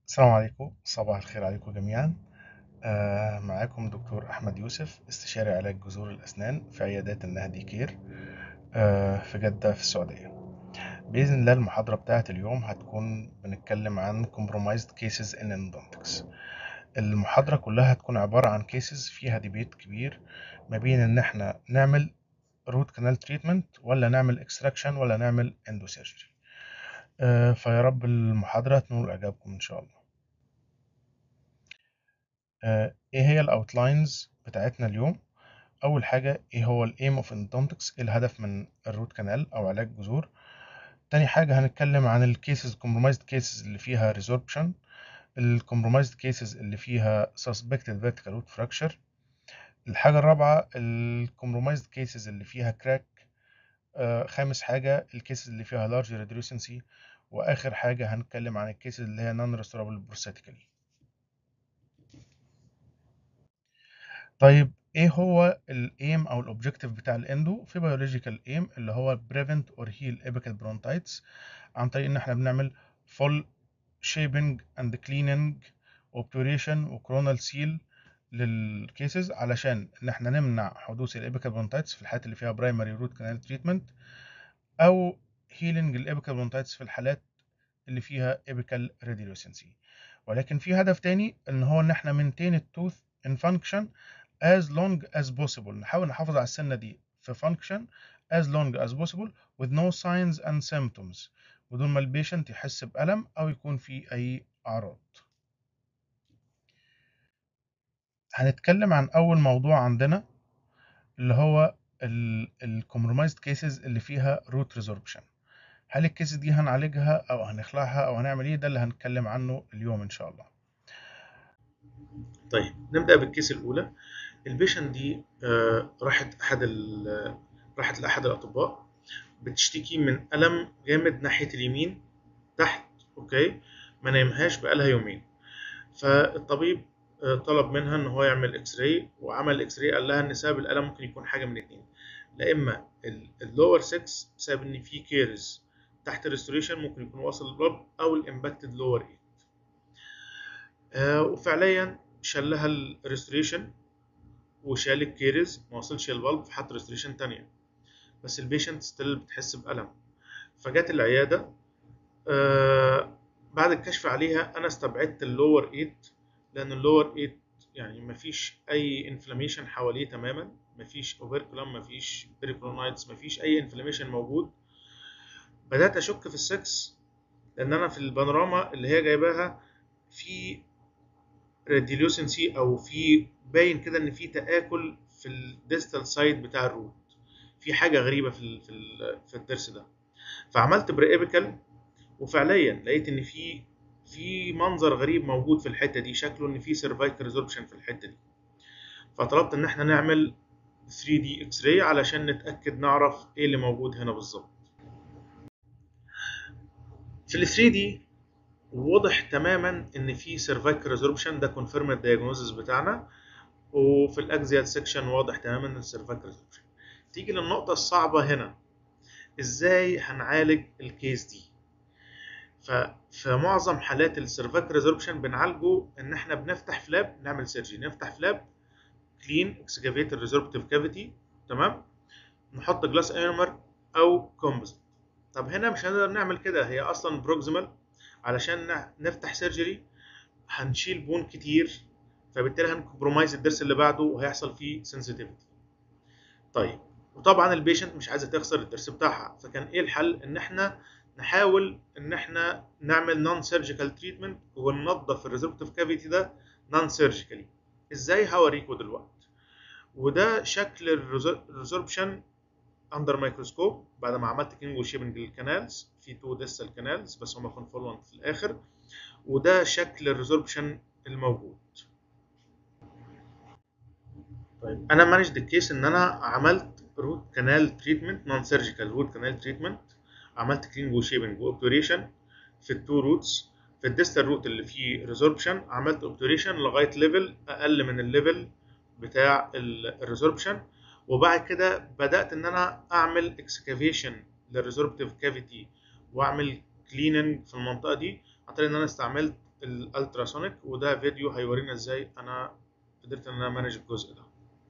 السلام عليكم صباح الخير عليكم جميعا آه معاكم دكتور أحمد يوسف استشاري علاج جذور الأسنان في عيادات النهدي كير آه في جدة في السعودية بإذن الله المحاضرة بتاعة اليوم هتكون بنتكلم عن compromised cases in endodontics المحاضرة كلها هتكون عبارة عن cases فيها ديبيت كبير ما بين إن إحنا نعمل root canal treatment ولا نعمل extraction ولا نعمل endosurgery آه فيا رب المحاضرة تنول إعجابكم إن شاء الله آه، ايه هي الاوتلاينز بتاعتنا اليوم اول حاجه ايه هو الايم اوف endodontics ايه الهدف من الروت كانال او علاج جذور تاني حاجه هنتكلم عن الكيسز compromised cases اللي فيها resorption الكومبرومايزد كيسز اللي فيها suspected vertical root fracture الحاجه الرابعه الكومبرومايزد كيسز اللي فيها كراك آه، خامس حاجه الكيسز اللي فيها large reducency واخر حاجه هنتكلم عن الكيسز اللي هي non restorable prosthetically طيب ايه هو الايم او الاوبجيكتيف بتاع الاندو في بيولوجيكال ايم اللي هو بريفنت اور هيل ايبيكال برونتايتس عن طريق ان احنا بنعمل فول شيبنج اند كليننج اوبتوريشن وكرونال سيل للكيسز علشان ان احنا نمنع حدوث الايبيكال برونتايتس في الحالات اللي فيها برايمري روت كانال تريتمنت او هيلينج الايبيكال برونتايتس في الحالات اللي فيها ايبيكال ريديلوسنسي ولكن في هدف تاني ان هو ان احنا maintain التوث in function as long as possible نحاول نحافظ على السنة دي في function as long as possible with no signs and symptoms بدون ما البيشنت يحس بألم أو يكون في أي أعراض هنتكلم عن أول موضوع عندنا اللي هو ال compromised cases اللي فيها root resorption هل الكيس دي هنعالجها أو هنخلعها أو هنعمل إيه ده اللي هنتكلم عنه اليوم إن شاء الله طيب نبدا بالكيس الاولى البيشنت دي آه، راحت احد ال- راحت لاحد الاطباء بتشتكي من الم جامد ناحيه اليمين تحت اوكي ما نايمهاش بقالها يومين فالطبيب آه، طلب منها ان هو يعمل اكس راي وعمل اكس راي قال لها ان سبب الالم ممكن يكون حاجه من اتنين لا اما اللور 6 بسبب ان في كيرز تحت الريستوريشن ممكن يكون واصل للبلب او الامباكتد لور 8 آه، وفعليا شال لها الريستوريشن وشال الكيرز ما وصلش البلب فحط ريستوريشن تانية بس البيشنت ستيل بتحس بألم فجت العيادة آه بعد الكشف عليها أنا استبعدت اللور 8 لأن اللور 8 يعني مفيش أي انفلاميشن حواليه تماما مفيش اوبركولم مفيش بيريكلونايتس مفيش أي انفلاميشن موجود بدأت أشك في السكس لأن أنا في البانوراما اللي هي جايباها في ريديلوسنسي او في باين كده ان في تاكل في الديستال سايد بتاع الروت في حاجه غريبه في ال في ال في الضرس ده فعملت بريبيكال وفعليا لقيت ان في في منظر غريب موجود في الحته دي شكله ان في سيرفايكال ريزوربشن في الحته دي فطلبت ان احنا نعمل 3 دي اكس راي علشان نتاكد نعرف ايه اللي موجود هنا بالظبط في ال 3 دي واضح تماما ان في سيرفايكال ريزوربشن ده كونفيرم الدايجنوزس بتاعنا وفي الاكزيال سيكشن واضح تماما ان السيرفايكال ريزوربشن تيجي للنقطه الصعبه هنا ازاي هنعالج الكيس دي ففي معظم حالات السيرفايكال ريزوربشن بنعالجه ان احنا بنفتح فلاب نعمل سيرجي نفتح فلاب كلين اكسكافيت الريزوربتيف كافيتي تمام نحط جلاس ايرمر او كومبوزيت طب هنا مش هنقدر نعمل كده هي اصلا بروكسيمال علشان نفتح سيرجري هنشيل بون كتير فبالتالي هنكمبرومايز الضرس اللي بعده وهيحصل فيه سنسيتيفيتي طيب وطبعا البيشنت مش عايزه تخسر الضرس بتاعها فكان ايه الحل ان احنا نحاول ان احنا نعمل نون سيرجيكال تريتمنت وننظف الريزوربتيف كافيتي ده نون سيرجيكالي ازاي هوريكم دلوقتي وده شكل الريزوربشن اندر مايكروسكوب بعد ما عملت كلينج وشيبنج للكانالز في تو ديستال كانالز بس هما كونفولونت في الاخر وده شكل الريزوربشن الموجود طيب انا مانجد الكيس ان انا عملت روت كانال تريتمنت نون سيرجيكال روت كانال تريتمنت عملت كلينج وشيبنج واوبتوريشن في التو روتس في الديستال روت اللي فيه ريزوربشن عملت اوبتوريشن لغايه ليفل اقل من الليفل بتاع الريزوربشن وبعد كده بدات ان انا اعمل اكسكافيشن للريزوربتيف كافيتي واعمل كليننج في المنطقه دي عن طريق ان انا استعملت الالتراسونيك وده فيديو هيورينا ازاي انا قدرت ان انا مانج الجزء ده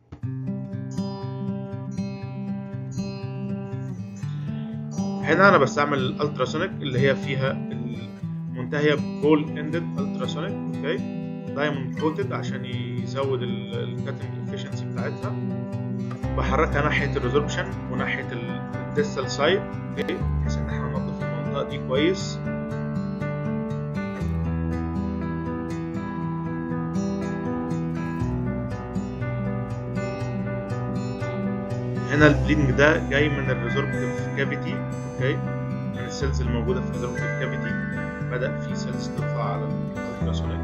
هنا انا بستعمل الالتراسونيك اللي هي فيها المنتهيه بول اندد التراسونيك اوكي دايموند كوتد عشان يزود الكاتنج افشنسي بتاعتها بحركها ناحيه الريزوربشن وناحيه الديستال سايد اوكي بحيث ان احنا ننظف المنطقه دي كويس هنا البليدنج ده جاي من الريزوربتيف كافيتي اوكي من السيلز الموجوده في الريزوربتيف كافيتي بدا في سيلز تطلع على الالتراسونيك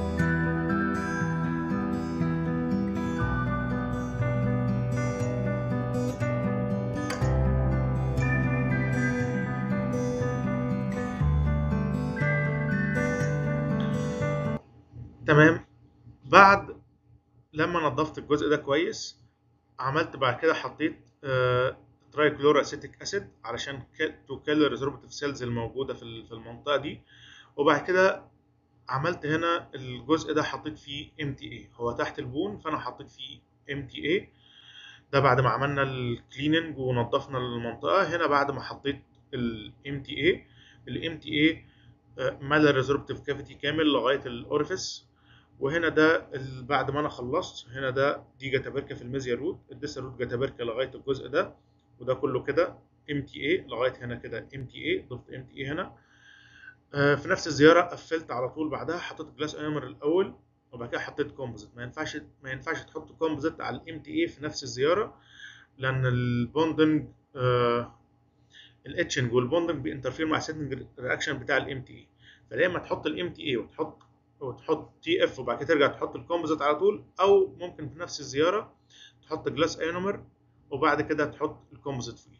تمام بعد لما نظفت الجزء ده كويس عملت بعد كده حطيت ترايكلور اسيتيك اسيد علشان تو كيل الريزوربتيف سيلز الموجوده في في المنطقه دي وبعد كده عملت هنا الجزء ده حطيت فيه ام تي اي هو تحت البون فانا حطيت فيه ام تي اي ده بعد ما عملنا الكليننج ونظفنا المنطقه هنا بعد ما حطيت الام تي اي الام تي اي ملى الريزوربتيف كافيتي كامل لغايه الاوريفيس وهنا ده بعد ما انا خلصت هنا ده دي جتابركه في الميزيا روت الديسا روت جتابركه لغايه الجزء ده وده كله كده ام تي اي لغايه هنا كده ام تي اي ضفت ام تي اي هنا آه في نفس الزياره قفلت على طول بعدها حطيت جلاس ايمر الاول وبعد كده حطيت كومبوزيت ما ينفعش ما ينفعش تحط كومبوزيت على الام تي اي في نفس الزياره لان البوندنج آه الاتشنج والبوندنج بينترفير مع السيتنج رياكشن بتاع الام تي اي فلما تحط الام تي اي وتحط وتحط تي اف وبعد كده ترجع تحط الكومبوزيت على طول او ممكن في نفس الزياره تحط جلاس اينومر وبعد كده تحط الكومبوزيت فيه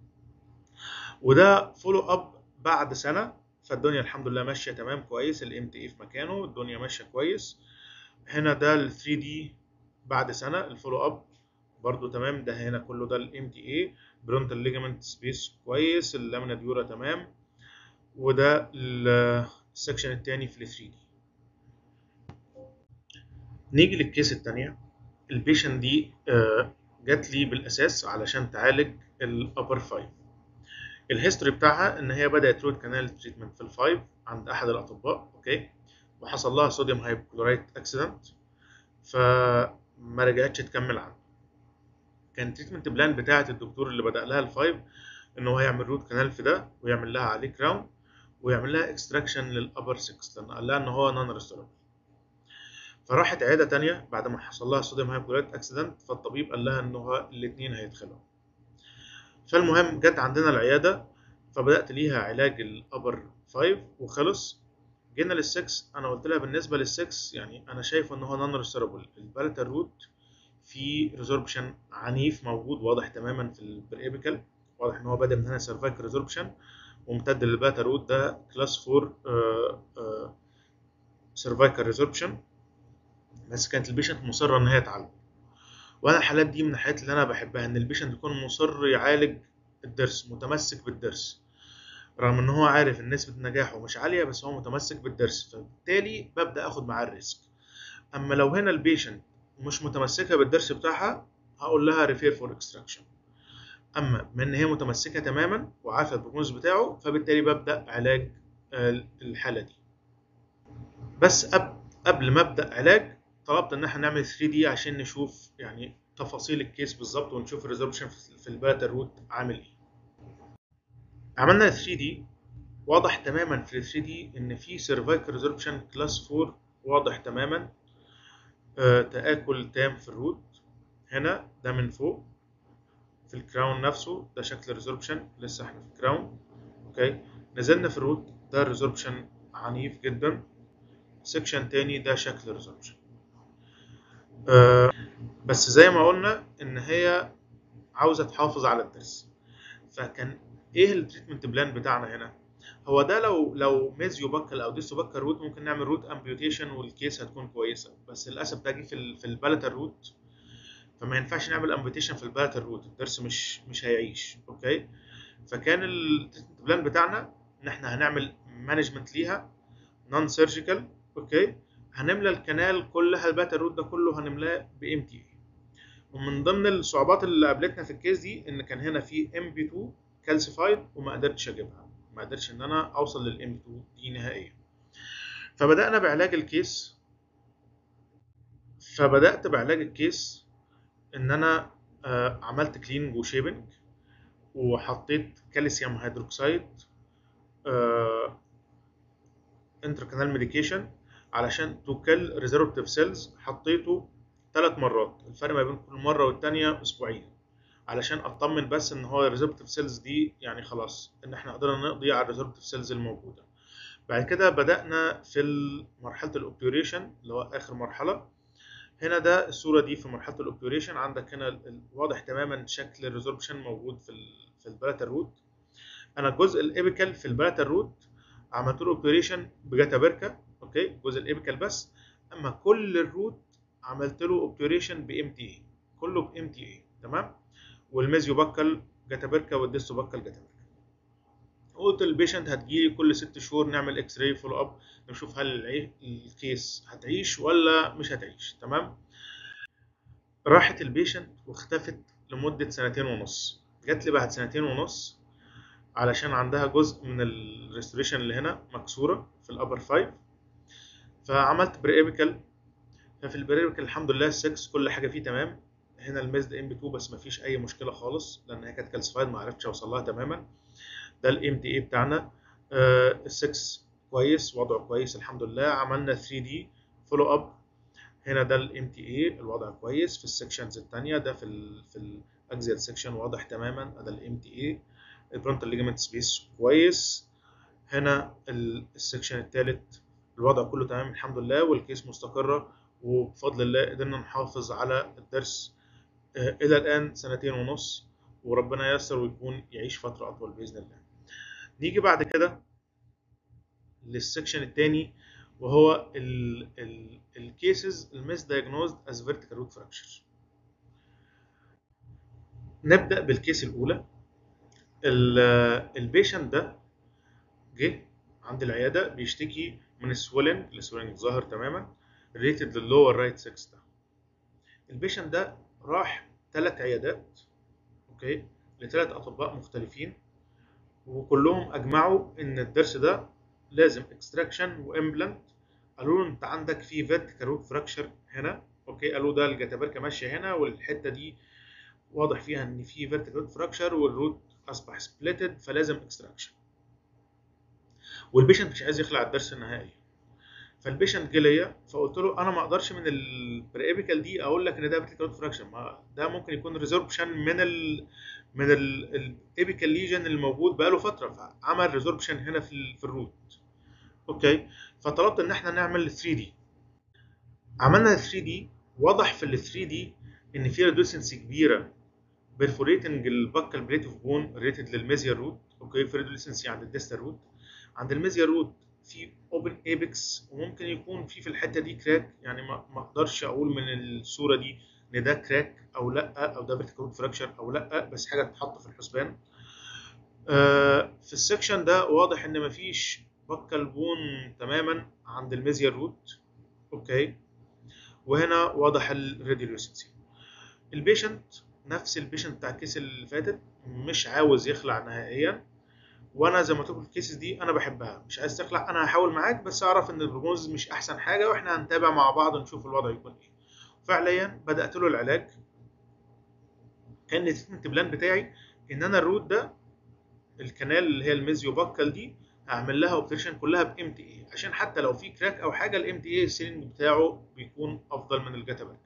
وده فولو اب بعد سنه فالدنيا الحمد لله ماشيه تمام كويس الام تي اي في مكانه الدنيا ماشيه كويس هنا ده ال 3 دي بعد سنه الفولو اب برضو تمام ده هنا كله ده الام تي اي برونتال ليجامنت سبيس كويس اللامينا ديورا تمام وده السكشن الثاني في ال 3 دي نيجي للكيس الثانيه البيشن دي جات لي بالاساس علشان تعالج الابر 5 الهيستوري بتاعها ان هي بدات روت كانال تريتمنت في الفايف عند احد الاطباء اوكي وحصل لها صوديوم هايبوكلورايت اكسيدنت فما رجعتش تكمل عنده كان تريتمنت بلان بتاعه الدكتور اللي بدا لها الفايف ان هو هيعمل روت كانال في ده ويعمل لها عليه كراون ويعمل لها اكستراكشن للابر 6 لان قال لها ان هو نون ريستوربل فراحت عياده تانية بعد ما حصل لها صوديوم هايبوكلورايت اكسيدنت فالطبيب قال لها ان هو الاثنين هيدخلوا فالمهم جت عندنا العياده فبدات ليها علاج الابر 5 وخلص جينا لل6 انا قلت لها بالنسبه لل6 يعني انا شايف ان هو نون ريستوربل البالتال روت في ريزوربشن عنيف موجود واضح تماما في البريبيكال واضح ان هو بدا من هنا سيرفايك ريزوربشن وامتد للباتا روت ده كلاس 4 سيرفايكال ريزوربشن بس كانت البيشنت مصره ان هي تعالج وانا الحالات دي من الحالات اللي انا بحبها ان البيشنت يكون مصر يعالج الضرس متمسك بالضرس رغم ان هو عارف ان نسبه نجاحه مش عاليه بس هو متمسك بالضرس فبالتالي ببدا اخد معاه الريسك اما لو هنا البيشنت مش متمسكه بالضرس بتاعها هقول لها ريفير فور اكستراكشن اما من ان هي متمسكه تماما وعارفه البروجنوز بتاعه فبالتالي ببدا علاج الحاله دي بس قبل ما ابدا علاج طلبت ان احنا نعمل 3 دي عشان نشوف يعني تفاصيل الكيس بالظبط ونشوف الريزولوشن في الباتا روت عامل ايه عملنا 3 دي واضح تماما في 3 دي ان في سيرفايكال ريزولوشن كلاس 4 واضح تماما آه تاكل تام في الروت هنا ده من فوق في الكراون نفسه ده شكل الريزولوشن لسه احنا في الكراون اوكي نزلنا في الروت ده الريزولوشن عنيف جدا سيكشن تاني ده شكل الريزولوشن آه بس زي ما قلنا ان هي عاوزه تحافظ على الضرس فكان ايه التريتمنت بلان بتاعنا هنا هو ده لو لو ميزيو بكل او ديستو بكل روت ممكن نعمل روت امبيوتيشن والكيس هتكون كويسه بس للاسف ده جه في ال في البالتال روت فما ينفعش نعمل امبيوتيشن في البالتال روت الضرس مش مش هيعيش اوكي فكان التريتمنت بلان بتاعنا ان احنا هنعمل مانجمنت ليها نون سيرجيكال اوكي هنملى الكنال كلها الباتا روت ده كله هنملاه بام تي اي ومن ضمن الصعوبات اللي قابلتنا في الكيس دي ان كان هنا في ام بي 2 كالسيفايد وما قدرتش اجيبها ما قدرتش ان انا اوصل للام بي 2 دي نهائيا فبدانا بعلاج الكيس فبدات بعلاج الكيس ان انا آه عملت كليننج وشيبنج وحطيت كالسيوم هيدروكسيد آه انتركانال ميديكيشن علشان تو كيل ريزرفتيف سيلز حطيته ثلاث مرات الفرق ما بين كل مره والتانيه اسبوعين علشان اطمن بس ان هو الريزرفتيف سيلز دي يعني خلاص ان احنا قدرنا نقضي على الريزرفتيف سيلز الموجوده بعد كده بدانا في مرحله الاوبيوريشن اللي هو اخر مرحله هنا ده الصوره دي في مرحله الاوبيوريشن عندك هنا واضح تماما شكل الريزوربشن موجود في ال في البلاتر روت انا الجزء الابيكال في البلاتر روت عملت له اوبيوريشن بجاتابركا اوكي الجزء الابيكال بس اما كل الروت عملت له اوبيوريشن بام تي اي كله بام تي اي تمام والميزيو بكل جاتابركا والديستو بكل جاتابركا قلت للبيشنت هتجيلي كل ست شهور نعمل اكس راي فولو اب نشوف هل الكيس هتعيش ولا مش هتعيش تمام راحت البيشنت واختفت لمدة سنتين ونص جات لي بعد سنتين ونص علشان عندها جزء من الريستوريشن اللي هنا مكسورة في الابر فايف فعملت بريبيكال ففي البريبيكال الحمد لله السكس كل حاجة فيه تمام هنا الميزد ام بي 2 بس مفيش اي مشكلة خالص لان هي كانت كالسفايد ما عرفتش اوصل لها تماما ده الام تي اي بتاعنا آه السكس كويس وضعه كويس الحمد لله عملنا 3 دي فولو اب هنا ده الام تي اي الوضع كويس في السكشنز الثانيه ده في ال في الاكزيال سكشن واضح تماما ده الام تي اي البرونتال ليجمنت سبيس كويس هنا السكشن الثالث الوضع كله تمام الحمد لله والكيس مستقره وبفضل الله قدرنا نحافظ على الدرس آه الى الان سنتين ونص وربنا ييسر ويكون يعيش فتره اطول باذن الله نيجي بعد كده للسكشن الثاني وهو الكيسز المس دايجنوزد از فيرتيكال روت فراكشر نبدا بالكيس الاولى البيشنت ده جه عند العياده بيشتكي من السويلنج السويلنج ظاهر تماما ريتد لللور رايت 6 ده البيشنت ده راح ثلاث عيادات اوكي لثلاث اطباء مختلفين وكلهم اجمعوا ان الضرس ده لازم اكستراكشن وامبلانت قالوا له انت عندك في فيرتيكال روت فراكشر هنا اوكي قالوا ده الجتابركه ماشيه هنا والحته دي واضح فيها ان في فيرتيكال روت فراكشر والروت اصبح سبليتد فلازم اكستراكشن والبيشنت مش عايز يخلع الضرس النهائي فالبيشنت جه ليا فقلت له انا ما اقدرش من البريبيكال دي اقول لك ان ده فيرتيكال روت فراكشر ما ده ممكن يكون ريزوربشن من ال من الابيكال ليجن الموجود بقاله فتره فعمل ريزوربشن هنا في في الروت اوكي فطلبت ان احنا نعمل 3 دي عملنا 3 دي واضح في ال 3 دي ان في ريدوسنس كبيره بيرفوريتنج البكال بليتيف بون ريتد للميزيال روت اوكي في ريدوسنسي عند الديستال روت عند الميزيال روت في اوبن ايبكس وممكن يكون في في الحته دي كراك يعني ما اقدرش اقول من الصوره دي ان ده كراك او لا او ده فيرتيكال فراكشر او لا بس حاجه تتحط في الحسبان آه في السكشن ده واضح ان مفيش بكال بون تماما عند الميزيال روت اوكي وهنا واضح الريديولوسنسي البيشنت نفس البيشنت بتاع الكيس اللي فاتت مش عاوز يخلع نهائيا وانا زي ما قلت الكيسز دي انا بحبها مش عايز تخلع انا هحاول معاك بس اعرف ان البروجنوز مش احسن حاجه واحنا هنتابع مع بعض نشوف الوضع يكون ايه فعليا بدات له العلاج كان التريتمنت بلان بتاعي ان انا الروت ده الكنال اللي هي الميزيو باكال دي هعمل لها اوبريشن كلها بام تي اي عشان حتى لو في كراك او حاجه الام تي اي السيلينج بتاعه بيكون افضل من الجاتاباك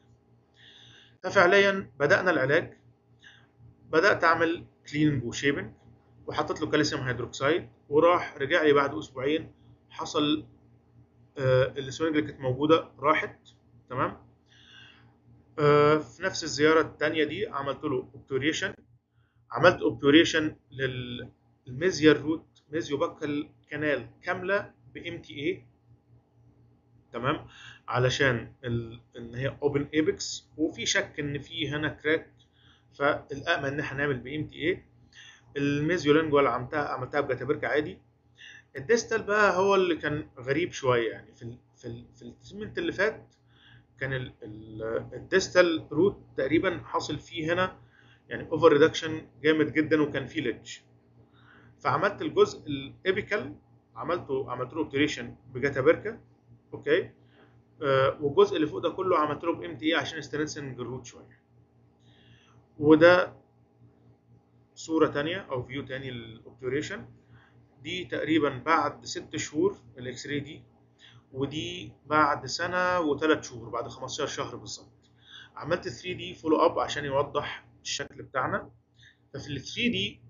ففعليا بدانا العلاج بدات اعمل كليننج وشيبنج وحطيت له كالسيوم هيدروكسيد وراح رجع لي بعد اسبوعين حصل آه السوينج اللي كانت موجوده راحت تمام آه في نفس الزياره الثانيه دي عملت له اوبتوريشن عملت اوبتوريشن للميزيال روت ميزيو باكال كانال كامله بام تي اي تمام علشان ال... ان هي اوبن ايبكس وفي شك ان في هنا كراك فالامن ان احنا نعمل بام تي اي الميزيو لينجوال عملتها عملتها بجاتابركا عادي الديستال بقى هو اللي كان غريب شويه يعني في ال في ال في التريتمنت اللي فات كان ال ال الديستال روت تقريبا حاصل فيه هنا يعني اوفر ريدكشن جامد جدا وكان فيه ليدج فعملت الجزء الابيكال عملته عملت له اوبتريشن بجاتابركا اوكي آه والجزء اللي فوق ده كله عملت له بام تي اي عشان استرنسنج الروت شويه وده صوره تانية او فيو تاني للاوبتريشن دي تقريبا بعد ست شهور الاكس راي دي ودي بعد سنه وثلاث شهور بعد 15 شهر بالظبط عملت 3 دي فولو اب عشان يوضح الشكل بتاعنا ففي ال 3 دي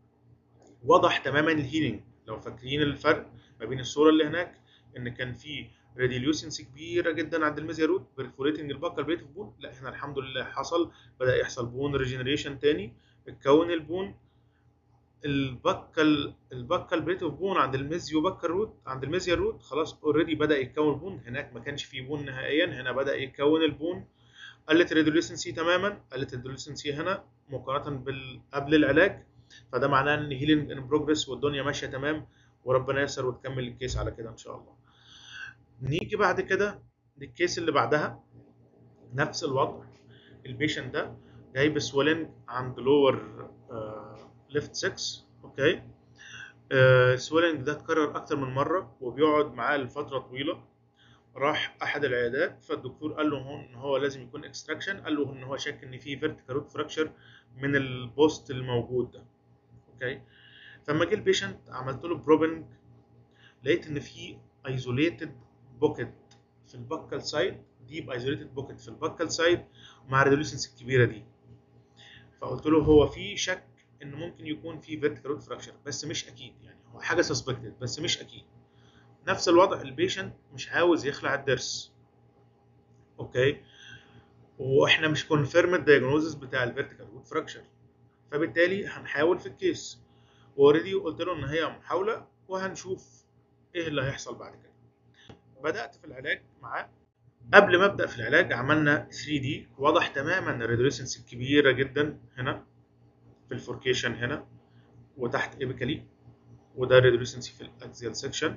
وضح تماما الهيلينج لو فاكرين الفرق ما بين الصوره اللي هناك ان كان في راديوليوسنس كبيره جدا عند الميزيا روت برفوريتنج البكال بريت اوف بون لا هنا الحمد لله حصل بدا يحصل بون ريجنريشن تاني اتكون البون البكال البكال بريت اوف بون عند الميزيو بكال روت عند الميزيا روت خلاص اوريدي بدا يتكون بون هناك ما كانش فيه بون نهائيا هنا بدا يتكون البون قلت الريدوليسنسي تماما قلت الريدوليسنسي هنا مقارنه بال قبل العلاج فده معناه ان هيلينج ان بروجريس والدنيا ماشيه تمام وربنا ييسر وتكمل الكيس على كده ان شاء الله نيجي بعد كده للكيس اللي بعدها نفس الوضع البيشنت ده جاي بسويلنج عند لور ليفت 6 اوكي السويلنج ده اتكرر اكتر من مره وبيقعد معاه لفتره طويله راح احد العيادات فالدكتور قال له ان هو لازم يكون اكستراكشن قال له ان هو شاك ان في فيرتيكال روت فراكشر من البوست الموجود ده اوكي فلما جه البيشنت عملت له بروبنج لقيت ان في ايزوليتد بوكيت في البكال سايد ديب ايزوليتد بوكيت في البكال سايد مع الريدوليسنس الكبيره دي فقلت له هو في شك ان ممكن يكون في فيرتيكال روت فراكشر بس مش اكيد يعني هو حاجه سسبكتد بس مش اكيد نفس الوضع البيشنت مش عاوز يخلع الضرس اوكي واحنا مش كونفيرم الدايجنوزس بتاع الفيرتيكال روت فراكشر فبالتالي هنحاول في الكيس اوريدي قلت له ان هي محاوله وهنشوف ايه اللي هيحصل بعد كده بدات في العلاج معاه قبل ما ابدا في العلاج عملنا 3 دي وضح تماما الريدوليسنس الكبيره جدا هنا في الفوركيشن هنا وتحت ايبيكالي وده الريدوليسنسي في الاكزيال سيكشن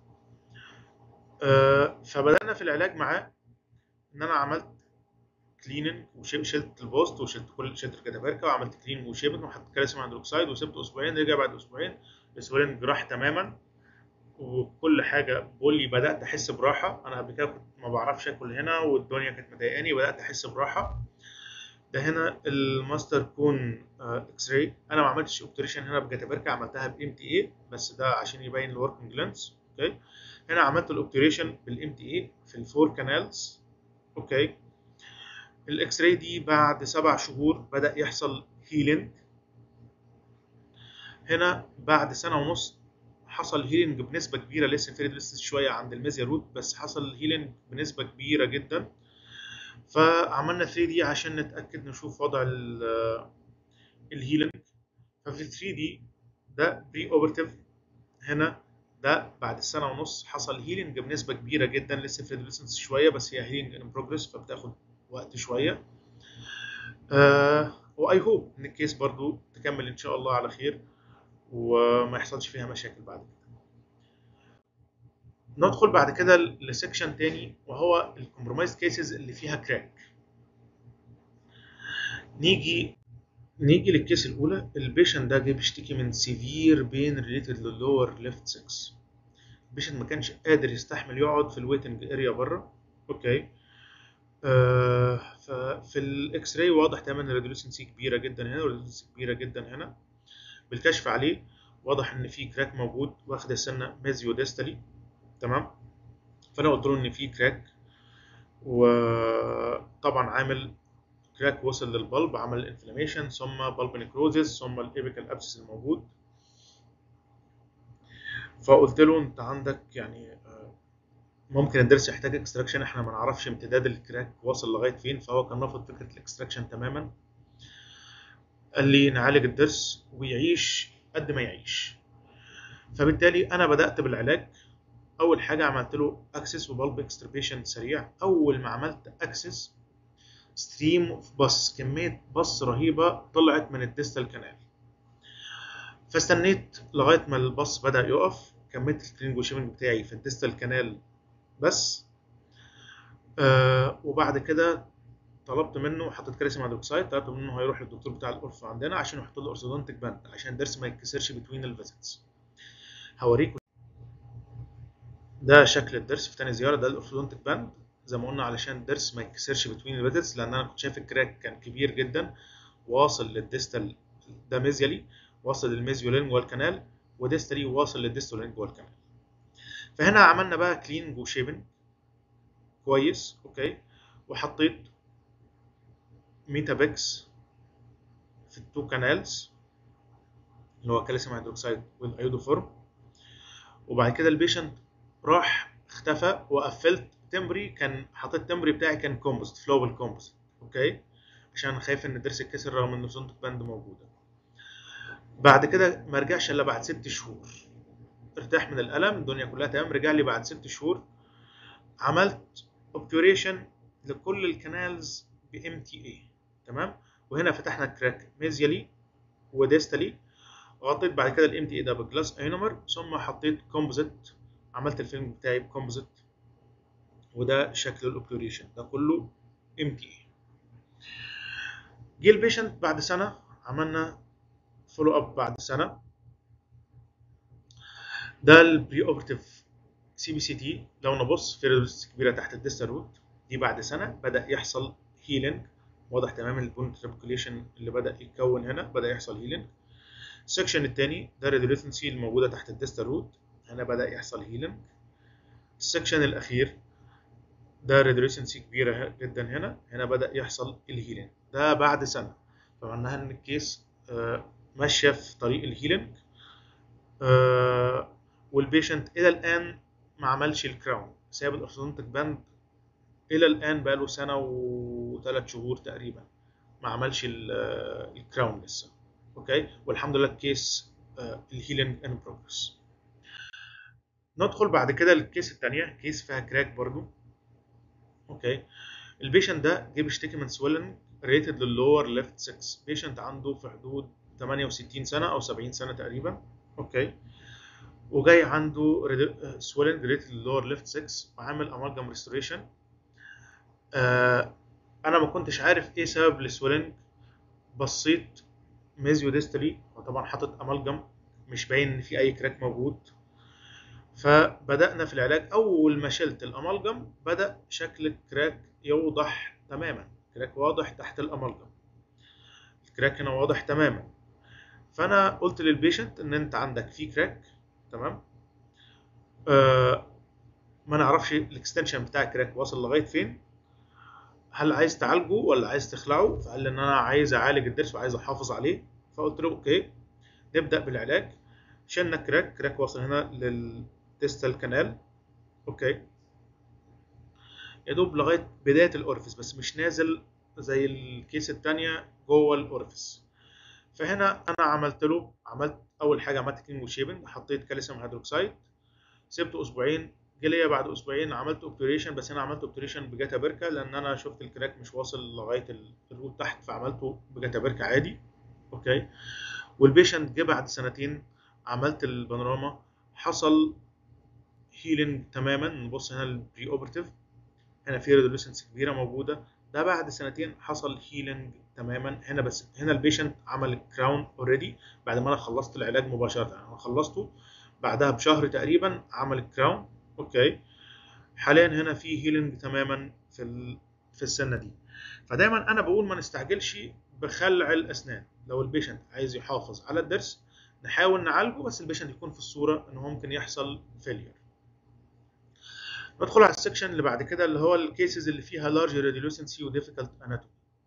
آه فبدانا في العلاج معاه ان انا عملت كليننج وشلت البوست وشلت كل شلت الكتابركه وعملت كلين وشيبنج وحطيت كالسيوم هيدروكسيد وسبته اسبوعين رجع بعد اسبوعين الاسبوعين راح تماما وكل حاجه بقول لي بدات احس براحه انا قبل كده كنت ما بعرفش اكل هنا والدنيا كانت مضايقاني بدات احس براحه ده هنا الماستر كون اكس راي انا ما عملتش اوبتريشن هنا بجاتابركه عملتها بام تي اي بس ده عشان يبين الوركينج لينس اوكي هنا عملت الاوبتريشن بالام تي اي في الفور كانالز اوكي الاكس راي دي بعد سبع شهور بدا يحصل هيلينج هنا بعد سنه ونص حصل هيلينج بنسبه كبيره لسه في لسه شويه عند الميزيا روت بس حصل هيلينج بنسبه كبيره جدا فعملنا 3 دي عشان نتاكد نشوف وضع الهيلينج ففي 3 دي ده بري اوبرتيف هنا ده بعد السنه ونص حصل هيلينج بنسبه كبيره جدا لسه في لسه شويه بس هي هيلينج ان بروجريس فبتاخد وقت شويه آه واي هوب ان الكيس برضو تكمل ان شاء الله على خير وما يحصلش فيها مشاكل بعد كده ندخل بعد كده لسكشن تاني وهو الكومبرومايز كيسز اللي فيها كراك نيجي نيجي للكيس الاولى البيشنت ده جه بيشتكي من سيفير بين ريليتد للور ليفت 6 البيشنت ما كانش قادر يستحمل يقعد في الويتنج اريا بره اوكي آه ففي الاكس راي واضح تماما الريدوليسنسي كبيره جدا هنا والريدوليسنسي كبيره جدا هنا بالكشف عليه واضح ان في كراك موجود واخد السنه ميزيو ديستالي تمام فانا قلت له ان في كراك وطبعا عامل كراك وصل للبلب عمل انفلاميشن ثم بلب نيكروزيس ثم الايبيكال ابسس الموجود فقلت له انت عندك يعني ممكن الضرس يحتاج اكستراكشن احنا ما نعرفش امتداد الكراك واصل لغايه فين فهو كان رافض فكره الاكستراكشن تماما قال لي نعالج الضرس ويعيش قد ما يعيش فبالتالي انا بدات بالعلاج اول حاجه عملت له اكسس وبلب اكستربيشن سريع اول ما عملت اكسس ستريم اوف بص كميه بص رهيبه طلعت من الديستال كانال فاستنيت لغايه ما البص بدا يقف كملت الكلينج وشيبنج بتاعي في الديستال كانال بس آه وبعد كده طلبت منه حطيت كالسيوم هيدروكسيد طلبت منه هيروح للدكتور بتاع الأورثو عندنا عشان يحط له اورثودونتيك باند عشان الضرس ما يتكسرش بتوين الفيزيتس هوريكم ده شكل الضرس في تاني زياره ده الاورثودونتيك باند زي ما قلنا علشان الضرس ما يتكسرش بتوين الفيزيتس لان انا كنت شايف الكراك كان كبير جدا واصل للديستال ده ميزيالي واصل للميزيولينجوال كانال وديستالي واصل للديستولينجوال كانال فهنا عملنا بقى كلينج وشيبنج كويس اوكي وحطيت ميتابكس في التو كانالز اللي هو كالسيوم هيدروكسيد والايودوفورم وبعد كده البيشنت راح اختفى وقفلت تمبري كان حطيت تمبري بتاعي كان كومبوست فلوبل كومبوست اوكي عشان خايف ان الضرس يتكسر رغم ان سونتك باند موجوده بعد كده ما رجعش الا بعد ست شهور ارتاح من الالم الدنيا كلها تمام رجع لي بعد ست شهور عملت اوبتوريشن لكل الكنالز بام تي اي تمام وهنا فتحنا كراك ميزيالي وديستالي غطيت بعد كده الام تي اي ده بجلاس اينومر ثم حطيت كومبوزيت عملت الفيلم بتاعي بكومبوزيت وده شكل الاوبتوريشن ده كله ام تي اي جه البيشنت بعد سنه عملنا فولو اب بعد سنه ده البري اوبرتيف سي بي سي تي لو نبص في ريدوس كبيره تحت الديستال روت دي بعد سنه بدا يحصل هيلينج واضح تماما البون ترابيكوليشن اللي بدا يتكون هنا بدا يحصل هيلينج السكشن الثاني ده الريدوليتنسي الموجوده تحت الديستال روت هنا بدا يحصل هيلينج السكشن الاخير ده ريدوليتنسي كبيره جدا هنا هنا بدا يحصل الهيلينج ده بعد سنه فمعناها ان الكيس آه ماشيه في طريق الهيلينج آه والبيشنت الى الان ما عملش الكراون ساب الاورثودونتيك باند الى الان بقى له سنه وثلاث شهور تقريبا ما عملش الكراون لسه اوكي والحمد لله الكيس آه الهيلينج ان بروجرس ندخل بعد كده للكيس الثانيه كيس فيها كراك برضو اوكي البيشنت ده جه بيشتكي من سويلن ريتد للور ليفت 6 بيشنت عنده في حدود 68 سنه او 70 سنه تقريبا اوكي وجاي عنده سويلنج ريتد للور ليفت 6 وعامل امالجم ريستوريشن آه انا ما كنتش عارف ايه سبب السويلنج بصيت ميزيو ديستالي وطبعا حاطط امالجم مش باين ان في اي كراك موجود فبدانا في العلاج اول ما شلت الامالجم بدا شكل الكراك يوضح تماما كراك واضح تحت الامالجم الكراك هنا واضح تماما فانا قلت للبيشنت ان انت عندك في كراك تمام آه ما نعرفش الاكستنشن بتاع الكراك واصل لغايه فين هل عايز تعالجه ولا عايز تخلعه فقال لي ان انا عايز اعالج الضرس وعايز احافظ عليه فقلت له اوكي نبدا بالعلاج شلنا كراك كراك واصل هنا للديستال كانال اوكي يا دوب لغايه بدايه الاورفيس بس مش نازل زي الكيس الثانيه جوه الاورفيس فهنا انا عملت له عملت اول حاجه عملت كلينج وشيبنج حطيت كالسيوم هيدروكسيد سبته اسبوعين جه ليا بعد اسبوعين عملت اوبتوريشن بس انا عملت اوبتوريشن بجاتا بيركا لان انا شفت الكراك مش واصل لغايه الروت تحت فعملته بجاتا بيركا عادي اوكي والبيشنت جه بعد سنتين عملت البانوراما حصل هيلينج تماما نبص هنا البري اوبرتيف هنا في ريدوليسنس كبيره موجوده ده بعد سنتين حصل هيلينج تماما هنا بس هنا البيشنت عمل الكراون اوريدي بعد ما انا خلصت العلاج مباشره انا خلصته بعدها بشهر تقريبا عمل الكراون اوكي حاليا هنا في هيلينج تماما في ال... في السنه دي فدايما انا بقول ما نستعجلش بخلع الاسنان لو البيشنت عايز يحافظ على الضرس نحاول نعالجه بس البيشنت يكون في الصوره ان ممكن يحصل فيلير ندخل على السكشن اللي بعد كده اللي هو الكيسز اللي فيها لارج ريديولوسنسي وديفيكالت اناتومي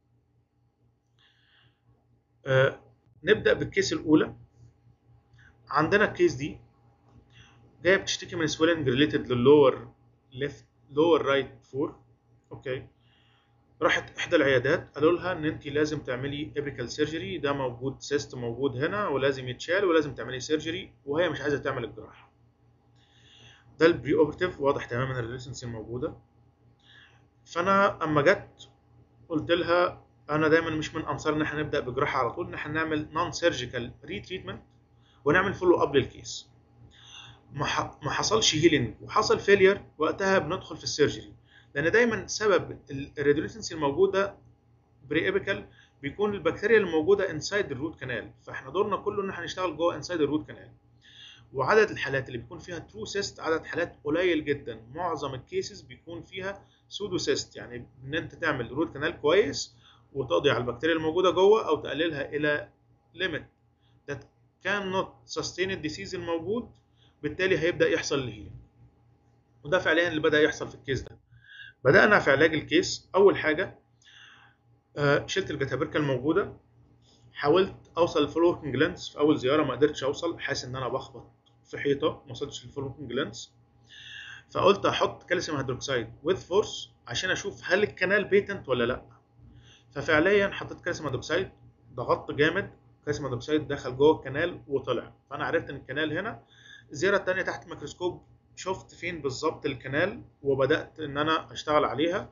آه نبدا بالكيس الاولى عندنا الكيس دي جايه بتشتكي من سويلنج ريليتد لللور ليفت لور رايت فور اوكي راحت احدى العيادات قالوا لها ان انت لازم تعملي ايبيكال سيرجري ده موجود سيست موجود هنا ولازم يتشال ولازم تعملي سيرجري وهي مش عايزه تعمل الجراحه ده البري اوبرتيف واضح تماما الريليسنسي الموجوده فانا اما جت قلت لها انا دايما مش من انصار ان احنا نبدا بجراحه على طول ان احنا نعمل نون سيرجيكال ري تريتمنت ونعمل فولو اب للكيس ما ح- ما حصلش هيلينج وحصل فيلير وقتها بندخل في السيرجري لان دايما سبب الريدوليسنسي الموجوده بري ايبيكال بيكون البكتيريا الموجوده انسايد الروت كانال فاحنا دورنا كله ان احنا نشتغل جوه انسايد الروت كانال وعدد الحالات اللي بيكون فيها ترو سيست عدد حالات قليل جدا معظم الكيسز بيكون فيها سودو سيست يعني ان انت تعمل روت كانال كويس وتقضي على البكتيريا الموجوده جوه او تقللها الى ليميت that cannot sustain الديسيز الموجود بالتالي هيبدا يحصل الهيلينج وده فعليا اللي بدا يحصل في الكيس ده بدانا في علاج الكيس اول حاجه آه، شلت الجتابركه الموجوده حاولت اوصل للفلوركنج لينس في اول زياره ما قدرتش اوصل حاسس ان انا بخبط في حيطه ما وصلتش للفلوركنج لينس فقلت احط كالسيوم هيدروكسيد وذ فورس عشان اشوف هل الكنال بيتنت ولا لا ففعليا حطيت كالسيوم هيدروكسيد ضغطت جامد كالسيوم هيدروكسيد دخل جوه الكنال وطلع فانا عرفت ان الكنال هنا الزياره الثانيه تحت الميكروسكوب شفت فين بالظبط الكنال وبدات ان انا اشتغل عليها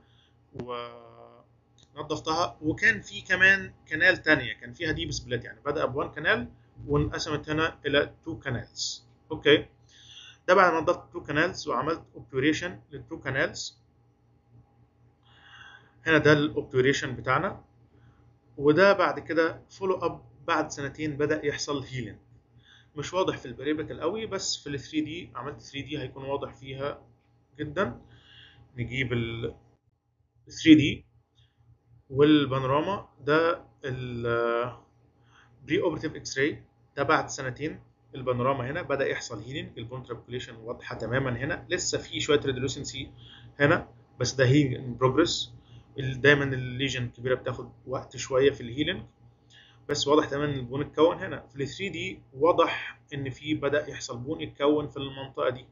ونظفتها وكان في كمان كنال تانية كان فيها ديب سبليت يعني بدأ بوان كنال وانقسمت هنا إلى تو كانالز أوكي ده بعد ما نظفت تو كانالز وعملت اوبتوريشن للتو كانالز هنا ده الاوبتوريشن بتاعنا وده بعد كده فولو اب بعد سنتين بدأ يحصل هيلينج مش واضح في البريبك قوي بس في ال 3 دي عملت 3 دي هيكون واضح فيها جدا نجيب ال 3 دي والبانوراما ده ال بري اوبرتيف اكس راي ده بعد سنتين البانوراما هنا بدا يحصل هيلينج البون ترابيكوليشن واضحه تماما هنا لسه في شويه ريدولوسنسي هنا بس ده هيلينج ان بروجرس دايما الليجن الكبيره بتاخد وقت شويه في الهيلينج بس واضح تماما ان البون اتكون هنا في ال 3 دي واضح ان في بدا يحصل بون يتكون في المنطقه دي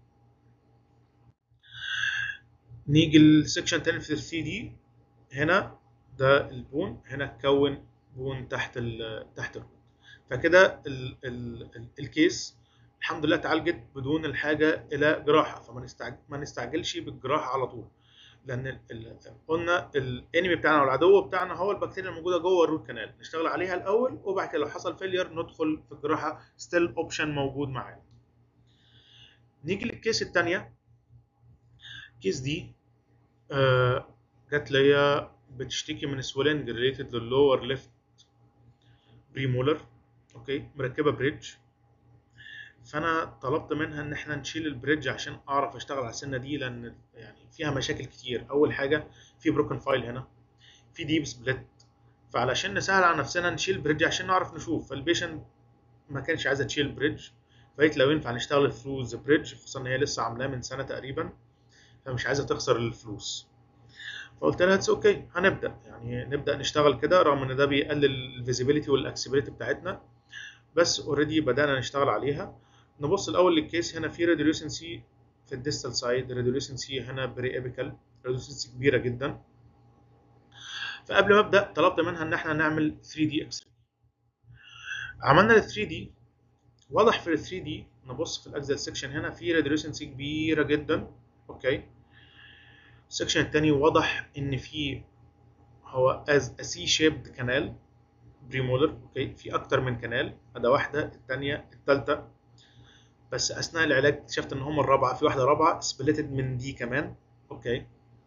نيجي السكشن تاني في ال 3 دي هنا ده البون هنا اتكون بون تحت ال تحت الروت فكده ال ال ال الكيس الحمد لله اتعالجت بدون الحاجه الى جراحه فما نستعجل ما نستعجلش بالجراحه على طول لان ال ال قلنا الانمي بتاعنا او العدو بتاعنا هو البكتيريا الموجوده جوه الروت كانال نشتغل عليها الاول وبعد كده لو حصل فيلير ندخل في الجراحه ستيل اوبشن موجود معانا نيجي للكيس الثانيه الكيس دي آه جات ليا بتشتكي من سويلنج ريليتد لللور ليفت بريمولر اوكي مركبه بريدج فانا طلبت منها ان احنا نشيل البريدج عشان اعرف اشتغل على السنه دي لان يعني فيها مشاكل كتير اول حاجه في بروكن فايل هنا في ديب سبليت فعلشان نسهل على نفسنا نشيل بريدج عشان نعرف نشوف فالبيشنت ما كانش عايزه تشيل بريدج فقلت لو ينفع نشتغل ثرو ذا بريدج خصوصا ان هي لسه عاملاه من سنه تقريبا فمش عايزه تخسر الفلوس فقلت لها اتس اوكي okay. هنبدا يعني نبدا نشتغل كده رغم ان ده بيقلل الفيزيبيليتي والاكسبيليتي بتاعتنا بس اوريدي بدانا نشتغل عليها نبص الاول للكيس هنا في ريدوليسنسي في الديستال سايد ريدوليسنسي هنا بري ابيكال ريدوليسنسي كبيره جدا فقبل ما ابدا طلبت منها ان احنا نعمل 3 دي اكس عملنا ال 3 دي واضح في ال 3 دي نبص في الاكزل سيكشن هنا في ريدوليسنسي كبيره جدا اوكي السكشن الثاني واضح ان في هو از سي شيبد كانال بريمولر اوكي في اكتر من كانال اداه واحده الثانيه الثالثه بس اثناء العلاج اكتشفت ان هم الرابعه في واحده رابعه سبليتد من دي كمان اوكي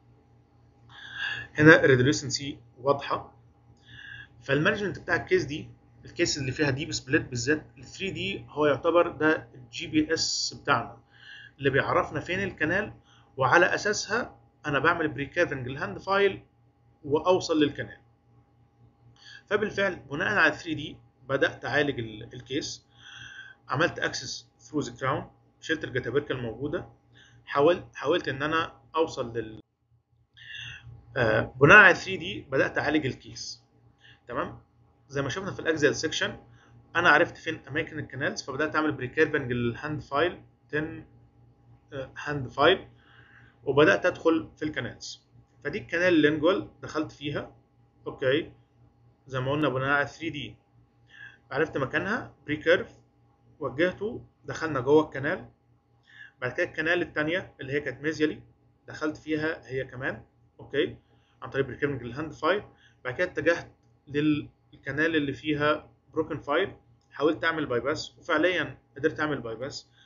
هنا ريدوليسنسي واضحه فالمانجمنت بتاع الكيس دي الكيس اللي فيها ديب سبليت بالذات ال 3 دي هو يعتبر ده الجي بي اس بتاعنا اللي بيعرفنا فين الكنال وعلى اساسها انا بعمل بريكافنج الهاند فايل واوصل للكنال فبالفعل بناء على 3 دي بدات اعالج الكيس عملت اكسس ثرو ذا كراون شلت الجتابركه الموجوده حاولت حاولت ان انا اوصل لل آه بناء على 3 دي بدات اعالج الكيس تمام زي ما شفنا في الاكزل سيكشن انا عرفت فين اماكن الكنالز فبدات اعمل بريكافنج الهاند فايل 10 هاند فايل وبدات ادخل في الكنالز فدي الكنال اللينجوال دخلت فيها اوكي زي ما قلنا بناء على 3 دي عرفت مكانها بري كيرف وجهته دخلنا جوه الكنال بعد كده الكنال الثانيه اللي هي كانت ميزيالي دخلت فيها هي كمان اوكي عن طريق بريكيرنج الهاند فايل بعد كده اتجهت للكنال اللي فيها بروكن فايل حاولت اعمل باي باس وفعليا قدرت اعمل باي باس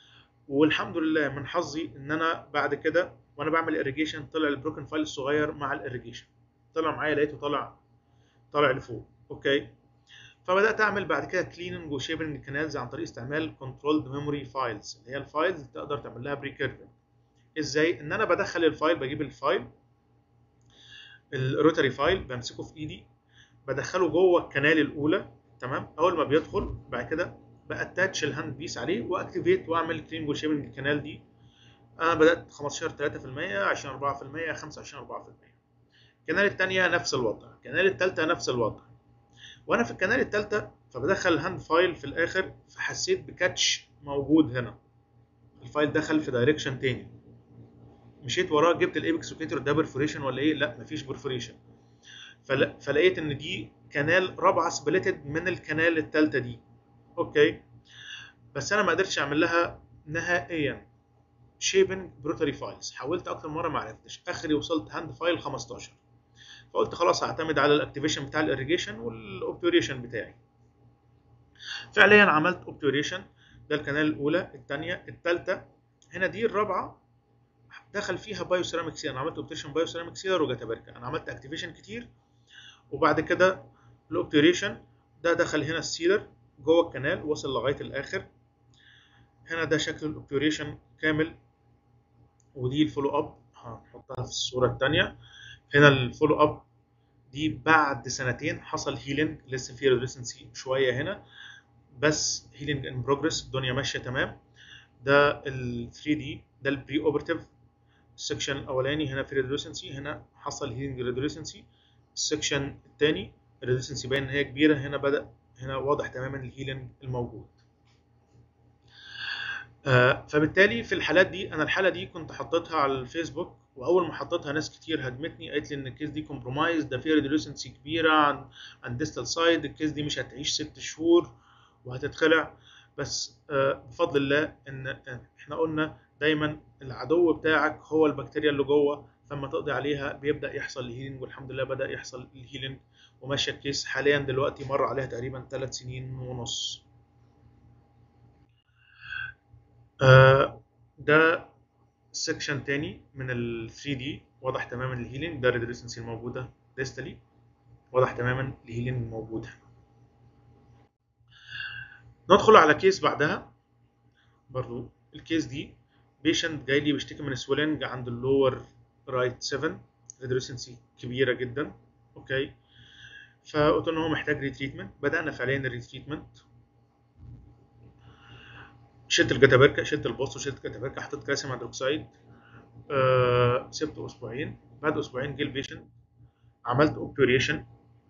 والحمد لله من حظي ان انا بعد كده وانا بعمل اريجيشن طلع البروكن فايل الصغير مع الاريجيشن طلع معايا لقيته طالع طالع لفوق اوكي فبدات اعمل بعد كده كليننج وشيبنج كانالز عن طريق استعمال كنترولد ميموري فايلز اللي هي الفايلز اللي تقدر تعمل لها بريكيرفنج ازاي ان انا بدخل الفايل بجيب الفايل الروتري فايل بمسكه في ايدي بدخله جوه الكنال الاولى تمام اول ما بيدخل بعد كده باتاتش الهاند بيس عليه واكتيفيت واعمل كلين وشيبنج الكنال دي انا بدات 15 3% 20 4% 25 4% الكنال الثانيه نفس الوضع الكنال الثالثه نفس الوضع وانا في الكنال الثالثه فبدخل الهاند فايل في الاخر فحسيت بكاتش موجود هنا الفايل دخل في دايركشن تاني مشيت وراه جبت الايبكس لوكيتور ده برفوريشن ولا ايه لا مفيش برفوريشن فل... فلقيت ان دي كنال رابعه سبليتد من الكنال الثالثه دي اوكي بس انا ما قدرتش اعمل لها نهائيا شيبنج بروتري فايلز حاولت اكتر مره ما عرفتش اخري وصلت هاند فايل 15 فقلت خلاص هعتمد على الاكتيفيشن بتاع الاريجيشن والاوبتوريشن بتاعي فعليا عملت اوبتوريشن ده الكنال الاولى الثانيه الثالثه هنا دي الرابعه دخل فيها بايو سيراميك سيلر انا عملت اوبتوريشن بايو سيراميك سيلر وجاتابركا انا عملت اكتيفيشن كتير وبعد كده الاوبتوريشن ده دخل هنا السيلر جوه الكنال وصل لغايه الاخر هنا ده شكل الاوبتوريشن كامل ودي الفولو اب هنحطها في الصوره الثانيه هنا الفولو اب دي بعد سنتين حصل هيلينج لسه في ريزيستنسي شويه هنا بس هيلينج ان بروجرس الدنيا ماشيه تمام ده ال 3 دي ده البري اوبرتيف السكشن الاولاني هنا في ريدوسنسي هنا حصل هيلينج ريدوسنسي السكشن الثاني الريدوسنسي باين ان هي كبيره هنا بدا هنا واضح تماما الهيلينج الموجود آه فبالتالي في الحالات دي انا الحاله دي كنت حطيتها على الفيسبوك واول ما حطيتها ناس كتير هاجمتني قالت لي ان الكيس دي كومبرومايز ده فيها ريدولوسنسي كبيره عن عن ديستال سايد الكيس دي مش هتعيش ست شهور وهتتخلع بس آه بفضل الله ان احنا قلنا دايما العدو بتاعك هو البكتيريا اللي جوه فلما تقضي عليها بيبدا يحصل الهيلينج والحمد لله بدا يحصل الهيلينج وماشيه الكيس حاليا دلوقتي مر عليها تقريبا ثلاث سنين ونص آه ده سكشن تاني من ال 3 دي واضح تماما الهيلينج ده الريدريسنسي الموجوده ديستالي واضح تماما الهيلينج الموجود هنا ندخل على كيس بعدها برضو الكيس دي بيشنت جاي لي بيشتكي من سويلنج عند اللور رايت 7 ريدريسنسي كبيره جدا اوكي فقلت له ان هو محتاج ريتريتمنت بدانا فعليا الريتريتمنت شلت الجتابركة شلت البوست وشلت الجتابركة حطيت كالسيوم هيدروكسيد أه سبته اسبوعين بعد اسبوعين جه البيشنت عملت اوبتوريشن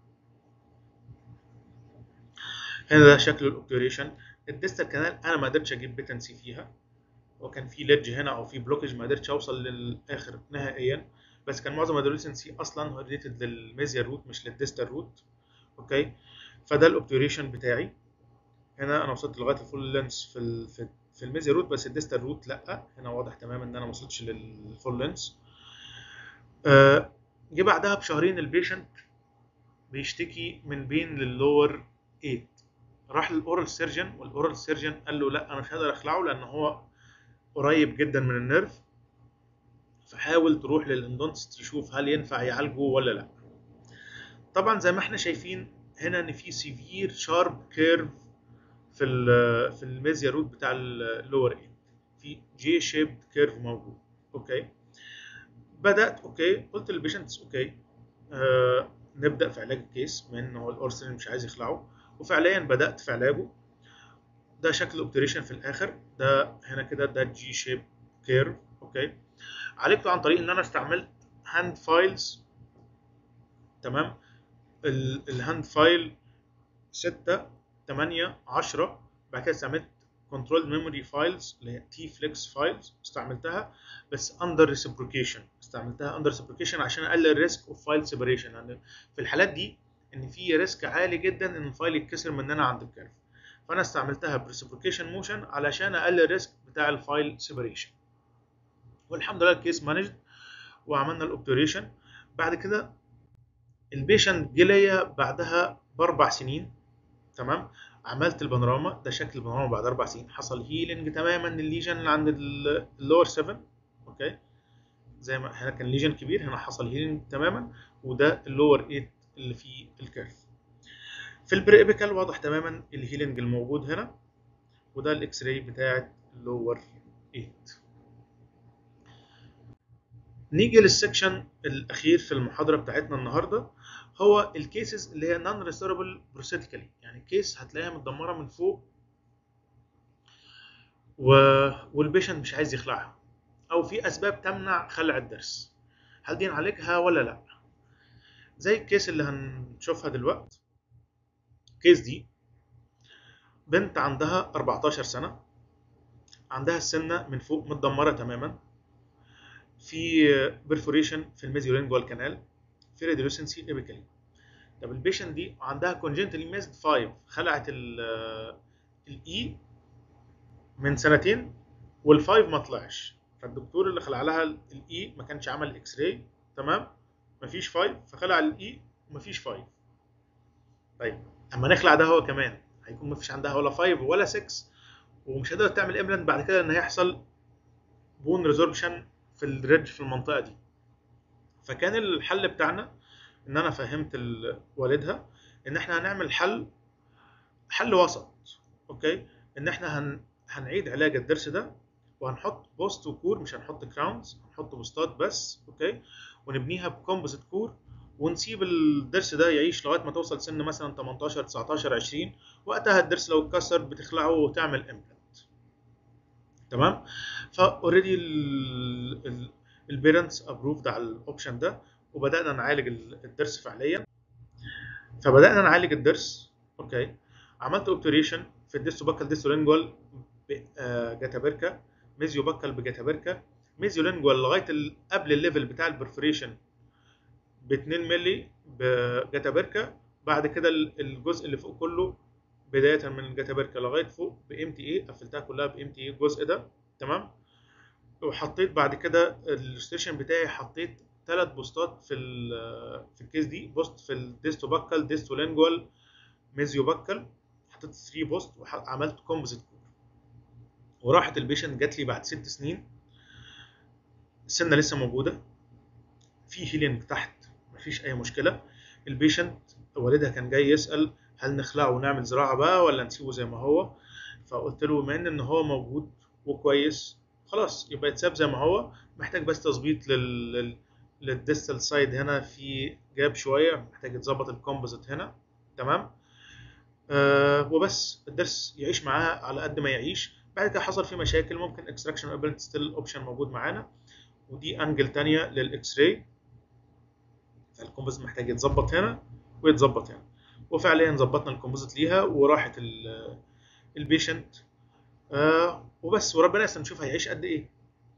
هنا ده شكل الاوبتوريشن الديستال كانال انا ما قدرتش اجيب بيتنسي فيها وكان في ليدج هنا او في بلوكج ما قدرتش اوصل للاخر نهائيا بس كان معظم الادوليسنسي اصلا ريليتد للميزيا روت مش للديستال روت اوكي فده الاوبتوريشن بتاعي هنا انا وصلت لغايه الفول لينس في ال في, في الميزي روت بس الديستال روت لا هنا واضح تماما ان انا ما وصلتش للفول لينس آه جه بعدها بشهرين البيشنت بيشتكي من بين للور 8 راح للاورال سيرجن والاورال سيرجن قال له لا انا مش هقدر اخلعه لان هو قريب جدا من النيرف فحاول تروح للاندونتست تشوف هل ينفع يعالجه ولا لا طبعا زي ما احنا شايفين هنا ان في سيفير شارب كيرف في ال في الميزيا روت بتاع اللور ايد في جي شيبد كيرف موجود اوكي بدات اوكي قلت للبيشنتس اوكي آه نبدا في علاج الكيس بما ان هو الاورسن مش عايز يخلعه وفعليا بدات في علاجه ده شكل الاوبتريشن في الاخر ده هنا كده ده جي شيب كيرف اوكي عالجته عن طريق ان انا استعملت هاند فايلز تمام الهاند فايل 6 8 10 بعد كده استعملت كنترول ميموري فايلز اللي هي تي فليكس فايلز استعملتها بس اندر ريسبروكيشن استعملتها اندر ريسبروكيشن عشان اقلل ريسك اوف فايل سيبريشن يعني في الحالات دي ان في ريسك عالي جدا ان الفايل يتكسر مننا عند الكيرف فانا استعملتها بريسبروكيشن موشن علشان اقلل الريسك بتاع الفايل سيبريشن والحمد لله الكيس مانجد وعملنا الاوبتوريشن بعد كده البيشنت جه ليا بعدها باربع سنين تمام عملت البانوراما ده شكل البانوراما بعد اربع سنين حصل هيلينج تماما الليجن اللي عند اللور 7 اوكي زي ما هنا كان ليجن كبير هنا حصل هيلينج تماما وده اللور 8 اللي فيه الكيرف في البريبيكال واضح تماما الهيلينج الموجود هنا وده الاكس راي بتاعت اللور 8 نيجي للسكشن الاخير في المحاضره بتاعتنا النهارده هو الكيسز اللي هي نون ريستوربل بروستيكالي يعني كيس هتلاقيها متدمره من فوق و... والبيشنت مش عايز يخلعها او في اسباب تمنع خلع الضرس هل دي نعالجها ولا لا زي الكيس اللي هنشوفها دلوقتي الكيس دي بنت عندها 14 سنه عندها السنه من فوق متدمره تماما في برفوريشن في الميزيولينجوال كانال في ريديولوسنسي ايبيكالي طب البيشنت دي عندها كونجنتالي ميزد 5 خلعت الاي من سنتين والفايف ما طلعش فالدكتور اللي خلع لها الاي ما كانش عمل اكس راي تمام مفيش 5 فخلع الاي ومفيش 5 طيب اما نخلع ده هو كمان هيكون مفيش عندها ولا 5 ولا 6 ومش قادره تعمل امبلانت بعد كده ان هيحصل بون ريزوربشن في الريدج في المنطقه دي فكان الحل بتاعنا ان انا فهمت والدها ان احنا هنعمل حل حل وسط اوكي ان احنا هن هنعيد علاج الضرس ده وهنحط بوست وكور مش هنحط كراونز هنحط بوستات بس اوكي ونبنيها بكومبوزيت كور ونسيب الضرس ده يعيش لغايه ما توصل سن مثلا 18 19 20 وقتها الضرس لو اتكسر بتخلعه وتعمل امبلانت تمام فاوريدي البيرنتس ابروفد على الاوبشن ده وبدانا نعالج الضرس فعليا فبدانا نعالج الضرس اوكي عملت اوبتوريشن في الديستو باكال ديستو لينجوال بجاتابركا ميزيو باكال بجاتابركا ميزيو لينجوال لغايه قبل الليفل بتاع البرفوريشن ب 2 مللي بجاتابركا بعد كده الجزء اللي فوق كله بدايه من الجاتابركا لغايه فوق بام تي اي قفلتها كلها بام تي اي الجزء ده تمام وحطيت بعد كده الستيشن بتاعي حطيت ثلاث بوستات في في الكيس دي بوست في الديستو باكال ديستو لينجوال ميزيو باكال حطيت 3 بوست وعملت كومبوزيت كور وراحت البيشنت جات لي بعد ست سنين السنه لسه موجوده في هيلينج تحت مفيش اي مشكله البيشنت والدها كان جاي يسال هل نخلعه ونعمل زراعه بقى ولا نسيبه زي ما هو فقلت له بما ان هو موجود وكويس خلاص يبقى يتساب زي ما هو محتاج بس تظبيط لل للديستال سايد هنا في جاب شويه محتاج يتظبط الكومبوزيت هنا تمام آه وبس الدرس يعيش معاها على قد ما يعيش بعد كده حصل فيه مشاكل ممكن اكستراكشن ابيلتي ستيل اوبشن موجود معانا ودي انجل تانية للاكس راي فالكومبوزيت محتاج يتظبط هنا ويتظبط هنا وفعليا ظبطنا الكومبوزيت ليها وراحت البيشنت آه وبس وربنا يستر نشوف هيعيش قد ايه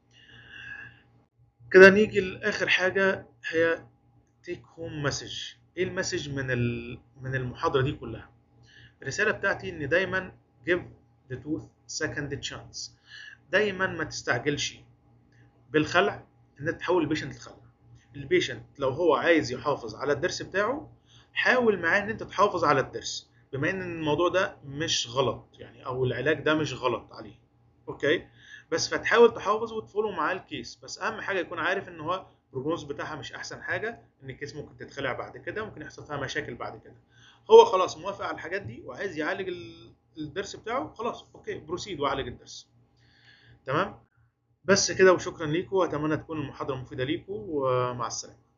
كده نيجي لاخر حاجه هي تيك هوم مسج ايه المسج من من المحاضره دي كلها الرساله بتاعتي ان دايما give the tooth second chance دايما ما تستعجلش بالخلع ان تحول البيشنت للخلع البيشنت لو هو عايز يحافظ على الضرس بتاعه حاول معاه ان انت تحافظ على الضرس بما ان الموضوع ده مش غلط يعني او العلاج ده مش غلط عليه اوكي بس فتحاول تحافظ وتفولو معاه الكيس بس اهم حاجه يكون عارف ان هو البروجنوز بتاعها مش احسن حاجه ان الكيس ممكن تتخلع بعد كده ممكن يحصل فيها مشاكل بعد كده هو خلاص موافق على الحاجات دي وعايز يعالج الضرس بتاعه خلاص اوكي بروسيد وعالج الضرس تمام بس كده وشكرا ليكم واتمنى تكون المحاضره مفيده ليكم ومع السلامه